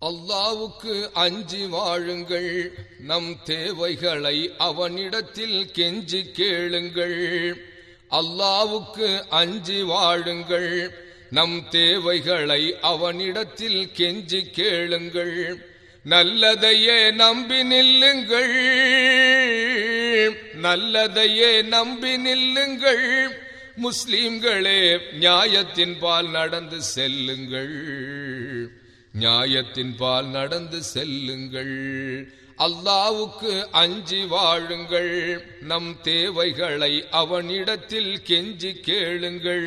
அல்லாவுக்கு அஞ்சி வாழுங்கள் நம் தேவைகளை அவனிடத்தில் கெஞ்சி கேளுங்கள் அல்லாவுக்கு அஞ்சி வாழுங்கள் நம் தேவைகளை அவனிடத்தில் கெஞ்சி கேளுங்கள் நல்லதையே நம்பி நில்லுங்கள் நல்லதையே நம்பி நில்லுங்கள் முஸ்லிம்களே நியாயத்தின் பால் நடந்து செல்லுங்கள் நியாயத்தின் பால் நடந்து செல்லுங்கள் அல்லாவுக்கு அஞ்சி வாழுங்கள் நம் தேவைகளை அவனிடத்தில் கெஞ்சி கேளுங்கள்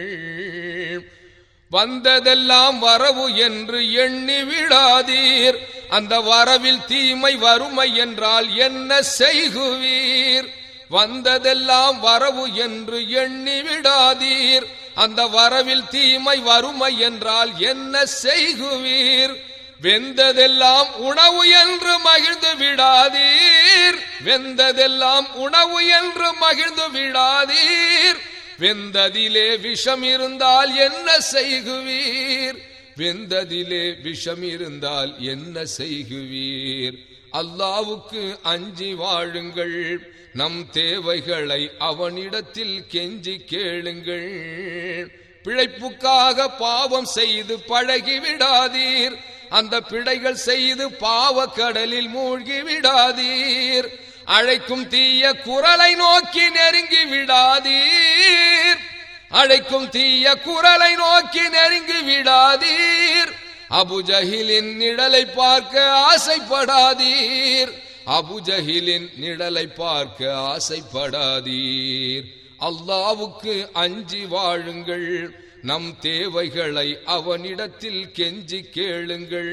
வந்ததெல்லாம் வரவு என்று எண்ணி விடாதீர் அந்த வரவில் தீமை வறுமை என்றால் என்ன செய்குவீர் வந்ததெல்லாம் வரவு என்று எண்ணி விடாதீர் அந்த வரவில் தீமை வறுமை என்றால் என்ன செய்குவீர் வெந்ததெல்லாம் உணவு என்று மகிழ்ந்து விடாதீர் வெந்ததெல்லாம் உணவு என்று மகிழ்ந்து விடாதீர் வெந்ததிலே விஷம் இருந்தால் என்ன செய்குவீர் வெந்ததிலே விஷம் இருந்தால் என்ன செய்குவீர் அல்லாவுக்கு அஞ்சி வாழுங்கள் நம் தேவைகளை அவனிடத்தில் கெஞ்சி கேளுங்கள் பிழைப்புக்காக பாவம் செய்து பழகி விடாதீர் அந்த பிழைகள் செய்து பாவ கடலில் மூழ்கி விடாதீர் அழைக்கும் தீய குரலை நோக்கி நெருங்கி விடாதீர் அழைக்கும் தீய குரலை நோக்கி நெருங்கி விடாதீர் அபுஜஹிலின் நிழலை பார்க்க ஆசைப்படாதீர் அபுஜஹிலின் நிழலை பார்க்க ஆசைப்படாதீர் அல்லாவுக்கு அஞ்சி வாழுங்கள் நம் தேவைகளை அவனிடத்தில் கெஞ்சி கேளுங்கள்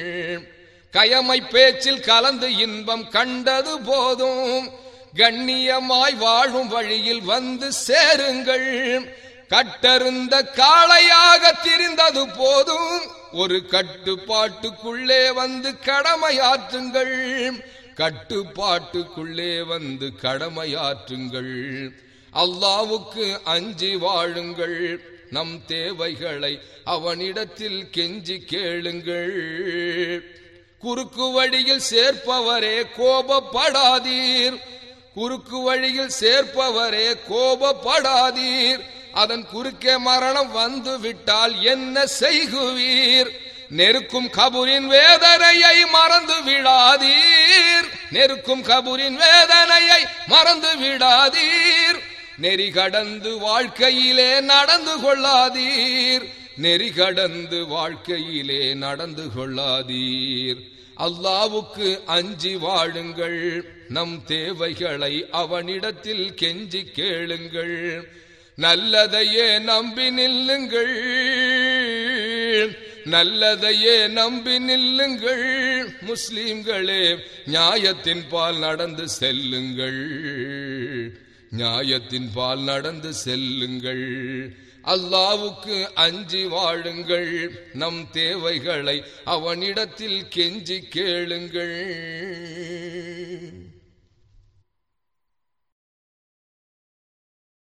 கயமை பேச்சில் கலந்து இன்பம் கண்டது போதும் கண்ணியமாய் வாழும் வழியில் வந்து சேருங்கள் கட்டருந்த காளையாக திரிந்தது போதும் ஒரு கட்டுப்பாட்டுக்குள்ளே வந்து கடமையாற்றுங்கள் கட்டுப்பாட்டுக்குள்ளே வந்து கடமையாற்றுங்கள் அல்லாவுக்கு அஞ்சி வாழுங்கள் நம் தேவைகளை அவனிடத்தில் கெஞ்சி கேளுங்கள் குறுக்கு வழியில் சேர்ப்பவரே கோபப்படாதீர் குறுக்கு வழியில் சேர்ப்பவரே கோபப்படாதீர் அதன் குறுக்கே மரணம் வந்து விட்டால் என்ன செய்குவீர் நெருக்கும் கபூரின் வேதனையை மறந்து விடாதீர் நெருக்கும் கபூரின் வேதனையை மறந்து விடாதீர் நெறி கடந்து வாழ்க்கையிலே நடந்து கொள்ளாதீர் நெறி கடந்து வாழ்க்கையிலே நடந்து கொள்ளாதீர் அல்லாவுக்கு அஞ்சி வாழுங்கள் நம் தேவைகளை அவனிடத்தில் கெஞ்சி கேளுங்கள் நல்லதையே நம்பி நில்லுங்கள் நல்லதையே நம்பி நில்லுங்கள் முஸ்லிம்களே நியாயத்தின் பால் நடந்து செல்லுங்கள் நியாயத்தின் பால் நடந்து செல்லுங்கள் அல்லாவுக்கு அஞ்சி வாழுங்கள் நம் தேவைகளை அவனிடத்தில் கெஞ்சி கேளுங்கள்